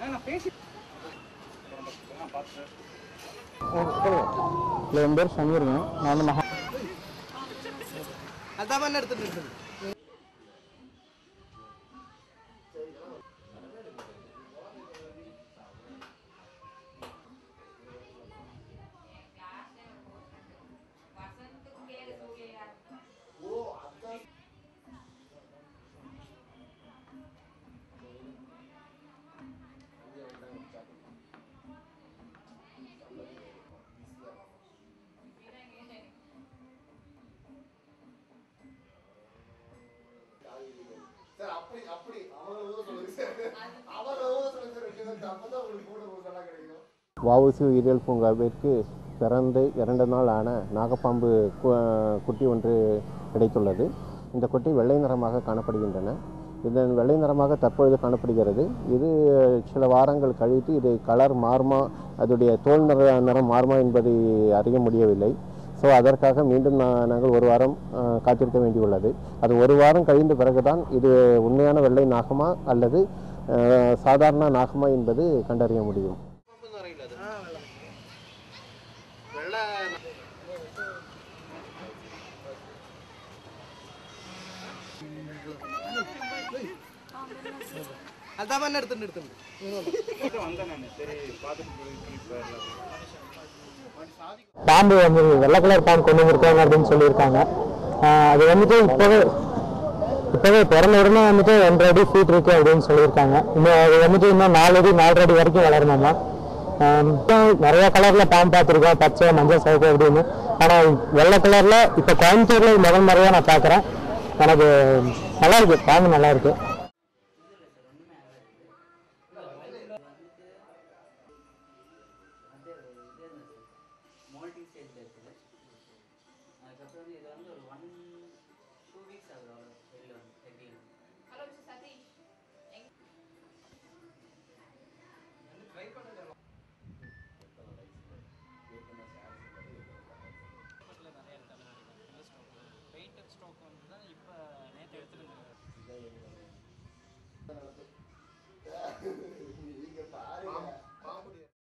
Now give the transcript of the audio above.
இல்லை என் பேர் சமீருங்க நான் வந்து மகா அதான் எடுத்துட்டு இருக்குது சார் அப்படி அப்படி அவங்கள ஊத சொல்லுங்க சார் அவங்கள ஊத சொல்லுங்க சார் ரெண்டு பேருக்கு அப்பதான் உங்களுக்கு கூட ஒரு நல்லா கிடைக்கும் வஉசி உயிரியல் பூங்காவிற்கு பிறந்து இரண்டு நாள் ஆன நாகப்பாம்பு கு- குட்டி ஒன்று கிடைத்துள்ளது இந்த குட்டி வெள்ளை நிறமாக காணப்படுகின்றன இதன் வெள்ளை நிறமாக தற்பொழுது காணப்படுகிறது இது சில வாரங்கள் கழித்து இது கலர் மாறுமா அதோடைய தோல் நிற நிறம் மாறுமா என்பதை அறிய முடியவில்லை ஸோ அதற்காக மீண்டும் நா- நாங்கள் ஒரு வாரம் அஹ், காத்திருக்க வேண்டியுள்ளது அது ஒரு வாரம் கழிந்த பிறகுதான் இது உண்மையான வெள்ளை நாகமா அல்லது அஹ், சாதாரண நாகமா என்பது கண்டறிய முடியும் அதான் எடுத்துட்டு இருக்குது பாம்பு வந்து வெள்ளை கலர் பாம்பு கொண்டு வந்திருக்காங்க அப்படின்னு சொல்லியிருக்காங்க ஆஹ் அது வந்துட்டு இப்போவே இப்போவே பிறந்த உடனே வந்துட்டு ரெண்டு அடி ஃபீட் இருக்கு அப்படின்னு சொல்லியிருக்காங்க இன்னும் அது வந்துட்டு இன்னும் நாலு அடி நாலரை அடி வரைக்கும் வளரணுமா ஆஹ் இப்போ நிறைய கலர்ல பாம்பு பார்த்துருக்கோம் பச்சை மஞ்சள் சிவப்பு அப்படின்னு ஆனால் வெள்ளை கலர்ல இப்போ கோயம்புத்தூர்ல இது முதல் முறையாக நான் பார்க்குறேன் எனக்கு நல்லா இருக்கு பாம்பு நல்லா இருக்கு மால்டிங் ஸ்டேஜில் இருக்குது அதுக்கப்புறம் வந்து இது வந்து ஒரு ஒன் டூ வீக்ஸ் ஆகுது அவ்வளோ வெளியில் வந்து எப்படி ஹலோ மிஸ்டர் சதீஷ் எங்க பெயிண்ட் ஸ்ட்ரோக் வந்து தான் இப்போ நேற்று எடுத்துருந்தேன்